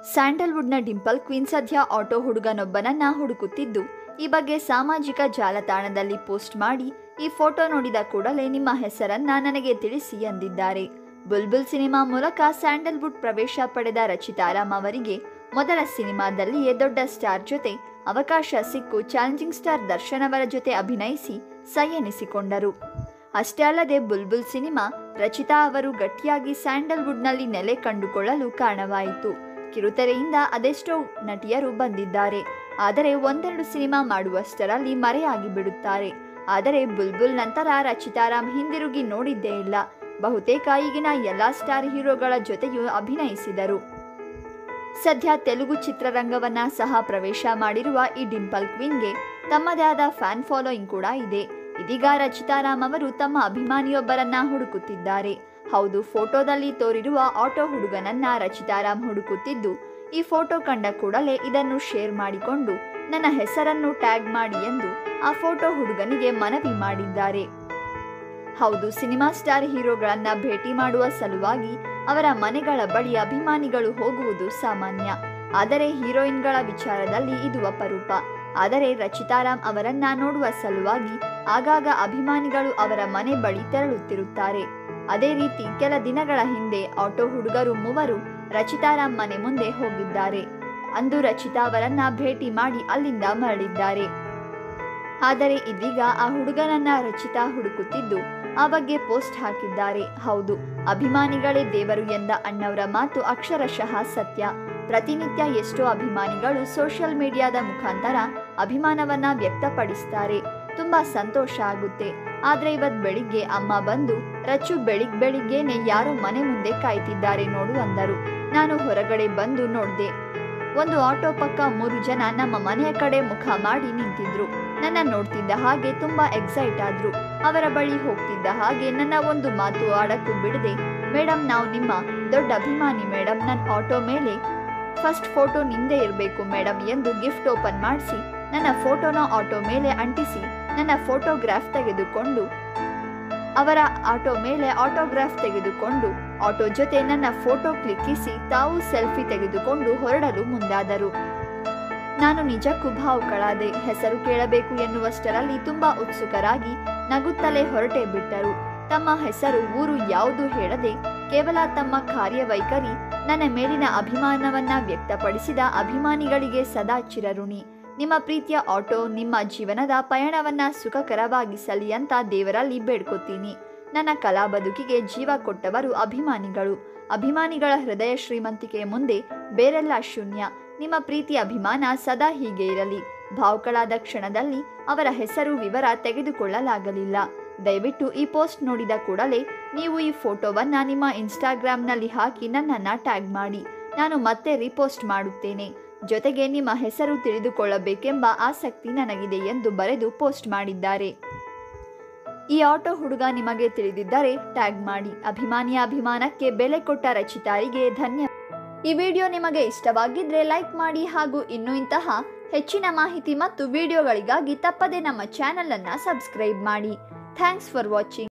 ಸ್ಯಾಂಡಲ್ವುಡ್ನ dimple queen ಸದ್ಯ auto ಹುಡುಗನೊಬ್ಬನನ್ನ ಹುಡುಕುತ್ತಿದ್ದು ಈ ಬಗ್ಗೆ ಸಾಮಾಜಿಕ ಜಾಲತಾಣದಲ್ಲಿ ಪೋಸ್ಟ್ ಮಾಡಿ ಈ ಫೋಟೋ ನೋಡಿದ ಕೂಡಲೇ ನಿಮ್ಮ ಹೆಸರನ್ನ ನನಗೆ ತಿಳಿಸಿ ಎಂದಿದ್ದಾರೆ ಬುಲ್ಬುಲ್ ಸಿನಿಮಾ ಮೂಲಕ ಸ್ಯಾಂಡಲ್ವುಡ್ ಪ್ರವೇಶ ಪಡೆದ ರಚಿತಾರಾಮ್ ಅವರಿಗೆ ಮೊದಲ ಸಿನಿಮಾದಲ್ಲಿಯೇ ದೊಡ್ಡ ಸ್ಟಾರ್ ಜೊತೆ ಅವಕಾಶ ಸಿಕ್ಕು ಚಾಲೆಂಜಿಂಗ್ ಸ್ಟಾರ್ ದರ್ಶನ್ ಅವರ ಜೊತೆ ಅಭಿನಯಿಸಿ ಸೈ ಎನಿಸಿಕೊಂಡರು ಅಷ್ಟೇ ಅಲ್ಲದೆ ಬುಲ್ಬುಲ್ ಸಿನಿಮಾ ರಚಿತಾ ಅವರು ಗಟ್ಟಿಯಾಗಿ ಸ್ಯಾಂಡಲ್ವುಡ್ನಲ್ಲಿ ನೆಲೆ ಕಂಡುಕೊಳ್ಳಲು ಕಾರಣವಾಯಿತು ಕಿರುತೆರೆಯಿಂದ ಅದೆಷ್ಟೋ ನಟಿಯರು ಬಂದಿದ್ದಾರೆ ಆದರೆ ಒಂದೆರಡು ಸಿನಿಮಾ ಮಾಡುವಷ್ಟರಲ್ಲಿ ಮರೆಯಾಗಿ ಬಿಡುತ್ತಾರೆ ಆದರೆ ಬುಲ್ಬುಲ್ ನಂತರ ರಚಿತಾರಾಮ್ ಹಿಂದಿರುಗಿ ನೋಡಿದ್ದೇ ಇಲ್ಲ ಬಹುತೇಕ ಈಗಿನ ಎಲ್ಲಾ ಸ್ಟಾರ್ ಹೀರೋಗಳ ಜೊತೆಯೂ ಅಭಿನಯಿಸಿದರು ಸದ್ಯ ತೆಲುಗು ಚಿತ್ರರಂಗವನ್ನ ಸಹ ಪ್ರವೇಶ ಮಾಡಿರುವ ಈ ಡಿಂಪಲ್ ಕ್ವೀನ್ಗೆ ತಮ್ಮದೇ ಆದ ಫ್ಯಾನ್ ಫಾಲೋಯಿಂಗ್ ಕೂಡ ಇದೆ ಇದೀಗ ರಚಿತಾರಾಮ್ ಅವರು ತಮ್ಮ ಅಭಿಮಾನಿಯೊಬ್ಬರನ್ನ ಹುಡುಕುತ್ತಿದ್ದಾರೆ ಹೌದು ಫೋಟೋದಲ್ಲಿ ತೋರಿರುವ ಆಟೋ ಹುಡುಗನನ್ನ ರಚಿತಾರಾಮ್ ಹುಡುಕುತ್ತಿದ್ದು ಈ ಫೋಟೋ ಕಂಡ ಕೂಡಲೇ ಇದನ್ನು ಶೇರ್ ಮಾಡಿಕೊಂಡು ನನ್ನ ಹೆಸರನ್ನು ಟ್ಯಾಗ್ ಮಾಡಿ ಎಂದು ಆ ಫೋಟೋ ಹುಡುಗನಿಗೆ ಮನವಿ ಮಾಡಿದ್ದಾರೆ ಹೌದು ಸಿನಿಮಾ ಸ್ಟಾರ್ ಹೀರೋಗಳನ್ನ ಭೇಟಿ ಮಾಡುವ ಸಲುವಾಗಿ ಅವರ ಮನೆಗಳ ಬಳಿ ಅಭಿಮಾನಿಗಳು ಹೋಗುವುದು ಸಾಮಾನ್ಯ ಆದರೆ ಹೀರೋಯಿನ್ಗಳ ವಿಚಾರದಲ್ಲಿ ಇದು ಅಪರೂಪ ಆದರೆ ರಚಿತಾರಾಮ್ ಅವರನ್ನ ನೋಡುವ ಸಲುವಾಗಿ ಆಗಾಗ ಅಭಿಮಾನಿಗಳು ಅವರ ಮನೆ ಬಳಿ ತೆರಳುತ್ತಿರುತ್ತಾರೆ ಅದೇ ರೀತಿ ಕೆಲ ದಿನಗಳ ಹಿಂದೆ ಆಟೋ ಹುಡುಗರು ಮೂವರು ರಚಿತಾರಾಮ್ ಮನೆ ಮುಂದೆ ಹೋಗಿದ್ದಾರೆ ಅಂದು ರಚಿತಾ ಅವರನ್ನ ಭೇಟಿ ಮಾಡಿ ಅಲ್ಲಿಂದ ಮರಳಿದ್ದಾರೆ ಆದರೆ ಇದೀಗ ಆ ಹುಡುಗನನ್ನ ರಚಿತಾ ಹುಡುಕುತ್ತಿದ್ದು ಆ ಬಗ್ಗೆ ಪೋಸ್ಟ್ ಹಾಕಿದ್ದಾರೆ ಹೌದು ಅಭಿಮಾನಿಗಳೇ ದೇವರು ಎಂದ ಅಣ್ಣವರ ಮಾತು ಅಕ್ಷರಶಃ ಸತ್ಯ ಪ್ರತಿನಿತ್ಯ ಎಷ್ಟೋ ಅಭಿಮಾನಿಗಳು ಸೋಷಿಯಲ್ ಮೀಡಿಯಾದ ಮುಖಾಂತರ ಅಭಿಮಾನವನ್ನ ವ್ಯಕ್ತಪಡಿಸ್ತಾರೆ ತುಂಬಾ ಸಂತೋಷ ಆಗುತ್ತೆ ಆದ್ರೆ ಇವತ್ ಬೆಳಿಗ್ಗೆ ಅಮ್ಮ ಬಂದು ರಚ್ಚು ಬೆಳಿಗ್ ಬೆಳಿಗ್ಗೆನೆ ಯಾರೋ ಮನೆ ಮುಂದೆ ಕಾಯ್ತಿದ್ದಾರೆ ನೋಡು ಅಂದರು ನಾನು ಹೊರಗಡೆ ಬಂದು ನೋಡ್ದೆ ಒಂದು ಆಟೋ ಪಕ್ಕ ಮೂರು ಜನ ನಮ್ಮ ಮನೆಯ ಕಡೆ ಮುಖ ಮಾಡಿ ನಿಂತಿದ್ರು ನನ್ನ ನೋಡ್ತಿದ್ದ ಹಾಗೆ ತುಂಬಾ ಎಕ್ಸೈಟ್ ಆದ್ರು ಅವರ ಬಳಿ ಹೋಗ್ತಿದ್ದ ಹಾಗೆ ನನ್ನ ಒಂದು ಮಾತು ಆಡಕ್ಕೂ ಬಿಡದೆ ಮೇಡಮ್ ನಾವು ನಿಮ್ಮ ದೊಡ್ಡ ಅಭಿಮಾನಿ ಮೇಡಮ್ ನನ್ನ ಆಟೋ ಮೇಲೆ ಫಸ್ಟ್ ಫೋಟೋ ನಿಂದೇ ಇರಬೇಕು ಮೇಡಮ್ ಎಂದು ಗಿಫ್ಟ್ ಓಪನ್ ಮಾಡಿಸಿ ನನ್ನ ಫೋಟೋನ ಆಟೋ ಮೇಲೆ ಅಂಟಿಸಿ ನನ್ನ ಫೋಟೋಗ್ರಾಫ್ ತೆಗೆದುಕೊಂಡು ಅವರ ಆಟೋ ಮೇಲೆ ಆಟೋಗ್ರಾಫ್ ತೆಗೆದುಕೊಂಡು ಆಟೋ ಜೊತೆ ನನ್ನ ಫೋಟೋ ಕ್ಲಿಕ್ಕಿಸಿ ತಾವು ಸೆಲ್ಫಿ ತೆಗೆದುಕೊಂಡು ಹೊರಡಲು ಮುಂದಾದರು ನಾನು ನಿಜಕ್ಕೂ ಭಾವುಕಳಾದೆ ಹೆಸರು ಕೇಳಬೇಕು ಎನ್ನುವಷ್ಟರಲ್ಲಿ ತುಂಬಾ ಉತ್ಸುಕರಾಗಿ ನಗುತ್ತಲೇ ಹೊರಟೇ ಬಿಟ್ಟರು ತಮ್ಮ ಹೆಸರು ಊರು ಯಾವುದು ಹೇಳದೆ ಕೇವಲ ತಮ್ಮ ಕಾರ್ಯವೈಖರಿ ನನ್ನ ಮೇಲಿನ ಅಭಿಮಾನವನ್ನ ವ್ಯಕ್ತಪಡಿಸಿದ ಅಭಿಮಾನಿಗಳಿಗೆ ಸದಾ ಚಿರಋಣಿ ನಿಮ್ಮ ಪ್ರೀತಿಯ ಆಟೋ ನಿಮ್ಮ ಜೀವನದ ಪಯಣವನ್ನ ಸುಖಕರವಾಗಿಸಲಿ ಅಂತ ದೇವರಲ್ಲಿ ಬೇಡ್ಕೊತೀನಿ ನನ್ನ ಕಲಾ ಬದುಕಿಗೆ ಜೀವ ಕೊಟ್ಟವರು ಅಭಿಮಾನಿಗಳು ಅಭಿಮಾನಿಗಳ ಹೃದಯ ಶ್ರೀಮಂತಿಕೆ ಮುಂದೆ ಬೇರೆಲ್ಲ ಶೂನ್ಯ ನಿಮ್ಮ ಪ್ರೀತಿ ಅಭಿಮಾನ ಸದಾ ಹೀಗೆ ಇರಲಿ ಭಾವುಕಳಾದ ಕ್ಷಣದಲ್ಲಿ ಅವರ ಹೆಸರು ವಿವರ ತೆಗೆದುಕೊಳ್ಳಲಾಗಲಿಲ್ಲ ದಯವಿಟ್ಟು ಈ ಪೋಸ್ಟ್ ನೋಡಿದ ಕೂಡಲೇ ನೀವು ಈ ಫೋಟೋವನ್ನ ನಿಮ್ಮ ಇನ್ಸ್ಟಾಗ್ರಾಮ್ನಲ್ಲಿ ಹಾಕಿ ನನ್ನನ್ನ ಟ್ಯಾಗ್ ಮಾಡಿ ನಾನು ಮತ್ತೆ ರಿಪೋಸ್ಟ್ ಮಾಡುತ್ತೇನೆ ಜೊತೆಗೆ ನಿಮ್ಮ ಹೆಸರು ತಿಳಿದುಕೊಳ್ಳಬೇಕೆಂಬ ಆಸಕ್ತಿ ನನಗಿದೆ ಎಂದು ಬರೆದು ಪೋಸ್ಟ್ ಮಾಡಿದ್ದಾರೆ ಈ ಆಟೋ ಹುಡುಗ ನಿಮಗೆ ತಿಳಿದಿದ್ದರೆ ಟ್ಯಾಗ್ ಮಾಡಿ ಅಭಿಮಾನಿಯ ಅಭಿಮಾನಕ್ಕೆ ಬೆಲೆ ಕೊಟ್ಟ ರಚಿತಾರಿಗೆ ಧನ್ಯ ಈ ವಿಡಿಯೋ ನಿಮಗೆ ಇಷ್ಟವಾಗಿದ್ರೆ ಲೈಕ್ ಮಾಡಿ ಹಾಗೂ ಇನ್ನೂ ಇಂತಹ ಹೆಚ್ಚಿನ ಮಾಹಿತಿ ಮತ್ತು ವಿಡಿಯೋಗಳಿಗಾಗಿ ತಪ್ಪದೆ ನಮ್ಮ ಚಾನೆಲ್ ಅನ್ನ ಸಬ್ಸ್ಕ್ರೈಬ್ ಮಾಡಿ ಥ್ಯಾಂಕ್ಸ್ ಫಾರ್ ವಾಚಿಂಗ್